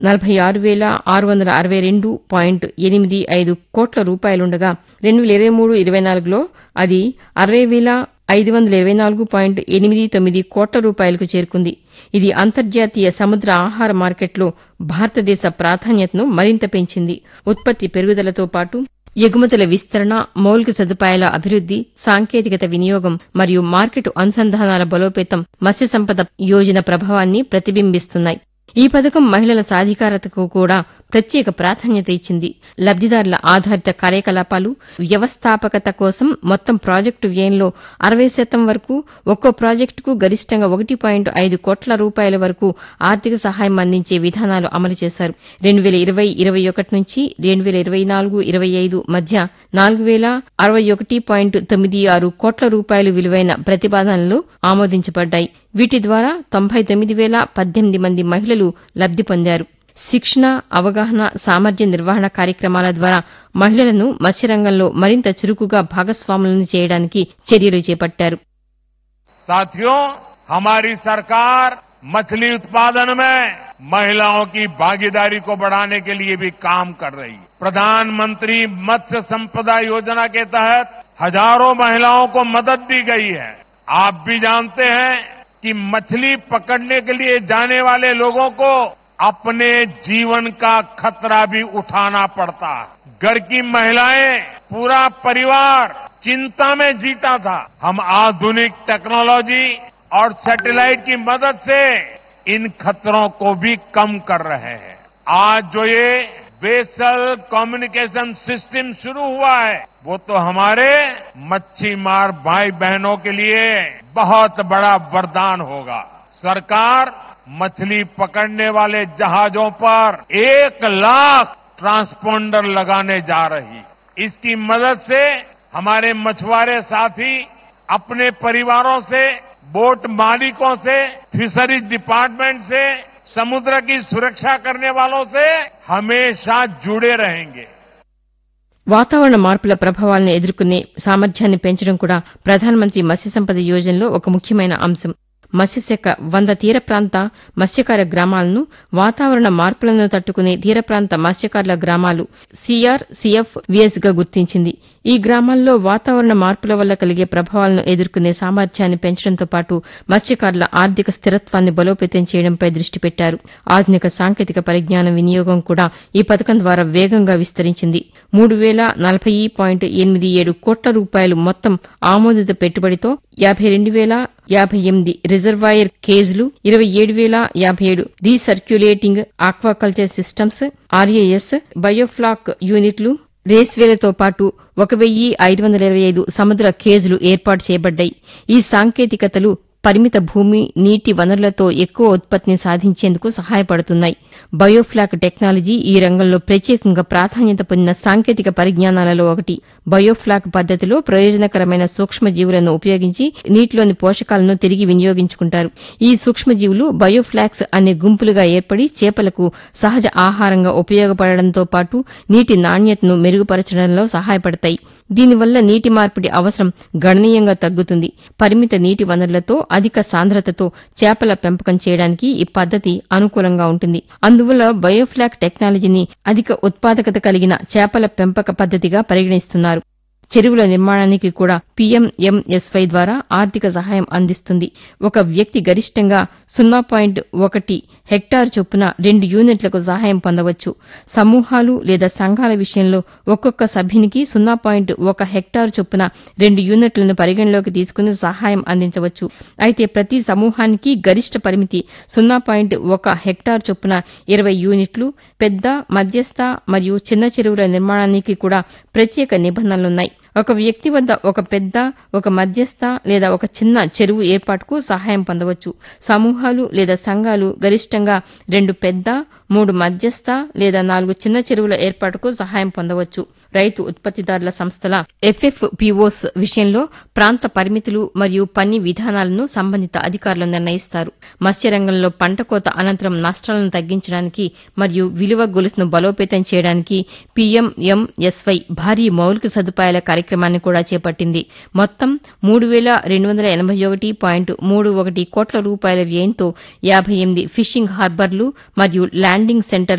నలభై ఆరు వేల ఆరు వందల అరవై రెండు పాయింట్ ఎనిమిది ఐదు కోట్ల రూపాయలుండగా రెండు వేల ఇరవై మూడు ఇరవై నాలుగులో అది అరవై వేల ఐదు వందల ఇరవై నాలుగు పాయింట్ ఎనిమిది తొమ్మిది కోట్ల రూపాయలకు చేరుకుంది ఇది అంతర్జాతీయ సముద్ర ఆహార మార్కెట్లో భారతదేశ ప్రాధాన్యతను మరింత పెంచింది ఉత్పత్తి పెరుగుదలతో పాటు ఎగుమతుల విస్తరణ మౌలిక సదుపాయాల అభివృద్ది సాంకేతికత వినియోగం మరియు మార్కెట్ అనుసంధానాల బలోపేతం మత్స్య సంపద యోజన ప్రభావాన్ని ప్రతిబింబిస్తున్నాయి ఈ పథకం మహిళల సాధికారతకు కూడా ప్రత్యేక ప్రాధాన్యత ఇచ్చింది లబ్దిదారుల ఆధారిత కార్యకలాపాలు వ్యవస్థాపకత కోసం మొత్తం ప్రాజెక్టు వ్యయంలో అరవై శాతం వరకు ఒక్కో ప్రాజెక్టుకు గరిష్టంగా ఒకటి పాయింట్ ఐదు కోట్ల రూపాయల వరకు ఆర్థిక సహాయం అందించే విధానాలు అమలు చేశారు రెండు వేల ఇరవై ఇరవై ఒకటి నుంచి రెండు వేల ఇరవై నాలుగు ఇరవై ఐదు మధ్య నాలుగు వేల అరవై ఒకటి పాయింట్ తొమ్మిది ఆరు కోట్ల రూపాయలు విలువైన ప్రతిపాదనలు ఆమోదించబడ్డాయి వీటి ద్వారా తొంభై తొమ్మిది వేల పద్దెనిమిది మంది మహిళలు లబ్ది పొందారు శిక్షణ అవగాహన సామర్థ్య నిర్వహణ కార్యక్రమాల ద్వారా మహిళలను మత్స్యరంగంలో మరింత చురుకుగా భాగస్వాములను చేయడానికి చర్యలు చేపట్టారు साथियों हमारी सरकार मछली उत्पादन में महिलाओं की भागीदारी को बढ़ाने के लिए भी काम कर रही है प्रधानमंत्री मत्स्य संपदा योजना के तहत हजारों महिलाओं को मदद दी गई है आप भी जानते हैं कि मछली पकड़ने के लिए जाने वाले लोगों को अपने जीवन का खतरा भी उठाना पड़ता है घर की महिलाएं पूरा परिवार चिंता में जीता था हम आधुनिक टेक्नोलॉजी और सैटेलाइट की मदद से इन खतरों को भी कम कर रहे हैं आज जो ये बेसल कम्युनिकेशन सिस्टम शुरू हुआ है वो तो हमारे मच्छी मार भाई बहनों के लिए बहुत बड़ा वरदान होगा सरकार मछली पकड़ने वाले जहाजों पर एक लाख ट्रांसपोंडर लगाने जा रही इसकी मदद से हमारे मछुआरे साथी अपने परिवारों से बोट मालिकों से फिशरीज डिपार्टमेंट से समुद्र की सुरक्षा करने वालों से हमेशा जुड़े रहेंगे వాతావరణ మార్పుల ప్రభావాలను ఎదుర్కొనే సామర్థ్యాన్ని పెంచడం కూడా ప్రధానమంత్రి మత్స్య సంపద యోజనలో ఒక ముఖ్యమైన అంశం మత్స్యశాఖ వంద తీర ప్రాంత మత్స్యకార గ్రామాలను వాతావరణ మార్పులను తట్టుకునే తీర ప్రాంత మత్స్యకారుల గ్రామాలు సిఆర్ సిఎఫ్ విఎస్ గా గుర్తించింది ఈ గ్రామాల్లో వాతావరణ మార్పుల వల్ల కలిగే ప్రభావాలను ఎదుర్కొనే సామర్థ్యాన్ని పెంచడంతో పాటు మత్స్యకారుల ఆర్థిక స్థిరత్వాన్ని బలోపేతం చేయడంపై దృష్టి పెట్టారు ఆధునిక సాంకేతిక పరిజ్ఞానం వినియోగం కూడా ఈ పథకం ద్వారా వేగంగా విస్తరించింది మూడు వేల నలభై పాయింట్ ఎనిమిది ఏడు కోట్ల రూపాయలు మొత్తం ఆమోదిత పెట్టుబడితో యాభై రెండు వేల యాభై ఎనిమిది రిజర్వాయర్ కేజ్లు ఇరవై ఏడు వేల యాభై ఏడు recirculating aquaculture systems RAS biofloc యూనిట్లు రేస్వేలతో పాటు ఒక వెయ్యి ఐదు వందల ఇరవై ఐదు సముద్ర కేజులు ఏర్పాటు చేయబడ్డాయి ఈ సాంకేతికతలు పరిమిత భూమి నీటి వనరులతో ఎక్కువ ఉత్పత్తిని సాధించేందుకు సహాయపడుతున్నాయి బయోఫ్లాక్ టెక్నాలజీ ఈ రంగంలో ప్రత్యేకంగా ప్రాధాన్యత పొందిన సాంకేతిక పరిజ్ఞానాలలో ఒకటి బయోఫ్లాక్ పద్దతిలో ప్రయోజనకరమైన సూక్ష్మజీవులను ఉపయోగించి నీటిలోని పోషకాలను తిరిగి వినియోగించుకుంటారు ఈ సూక్ష్మజీవులు బయోఫ్లాక్స్ అనే గుంపులుగా ఏర్పడి చేపలకు సహజ ఆహారంగా ఉపయోగపడడంతో పాటు నీటి నాణ్యతను మెరుగుపరచడంలో సహాయపడతాయి దీనివల్ల నీటి మార్పిడి అవసరం గణనీయంగా తగ్గుతుంది పరిమిత నీటి వనరులతో అధిక సాంద్రతతో చేపల పెంపకం చేయడానికి ఈ పద్దతి అనుకూలంగా ఉంటుంది అందువల్ల బయోఫ్లాక్ టెక్నాలజీని అధిక ఉత్పాదకత కలిగిన చేపల పెంపక పద్దతిగా పరిగణిస్తున్నారు చెరువుల నిర్మాణానికి కూడా పీఎంఎంఎస్వై ద్వారా ఆర్థిక సహాయం అందిస్తుంది ఒక వ్యక్తి గరిష్టంగా సున్నా పాయింట్ ఒకటి హెక్టార్ చొప్పున రెండు యూనిట్లకు సహాయం పొందవచ్చు సమూహాలు లేదా సంఘాల విషయంలో ఒక్కొక్క సభ్యునికి సున్నా పాయింట్ ఒక హెక్టార్ చొప్పున రెండు యూనిట్లను పరిగణలోకి తీసుకుని సహాయం అందించవచ్చు అయితే ప్రతి సమూహానికి గరిష్ట పరిమితి సున్నా పాయింట్ ఒక హెక్టార్ చొప్పున ఇరవై యూనిట్లు పెద్ద మధ్యస్థ మరియు చిన్న చెరువుల నిర్మాణానికి కూడా ప్రత్యేక నిబంధనలున్నాయి ఒక వ్యక్తి వద్ద ఒక పెద్ద ఒక మధ్యస్థ లేదా ఒక చిన్న చెరువు ఏర్పాటుకు సహాయం పొందవచ్చు సమూహాలు లేదా సంఘాలు గరిష్టంగా రెండు పెద్ద మూడు మధ్యస్థ లేదా నాలుగు చిన్న చెరువుల ఏర్పాటుకు సహాయం పొందవచ్చు రైతు ఉత్పత్తిదారుల సంస్థల ఎఫ్ఎఫ్పిఓస్ విషయంలో ప్రాంత పరిమితులు మరియు పని విధానాలను సంబంధిత అధికారులు నిర్ణయిస్తారు మత్స్యరంగంలో పంట కోత అనంతరం నష్టాలను తగ్గించడానికి మరియు విలువ గొలుసును బలోపేతం చేయడానికి పీఎంఎంఎస్వై భారీ మౌలిక సదుపాయాల కార్యక్రమం కార్యక్రమాన్ని కూడా చేపట్టింది మొత్తం మూడు వేల రెండు వందల ఎనభై ఒకటి పాయింట్ మూడు ఒకటి కోట్ల రూపాయల వ్యయంతో యాభై ఎనిమిది ఫిషింగ్ హార్బర్లు మరియు ల్యాండింగ్ సెంటర్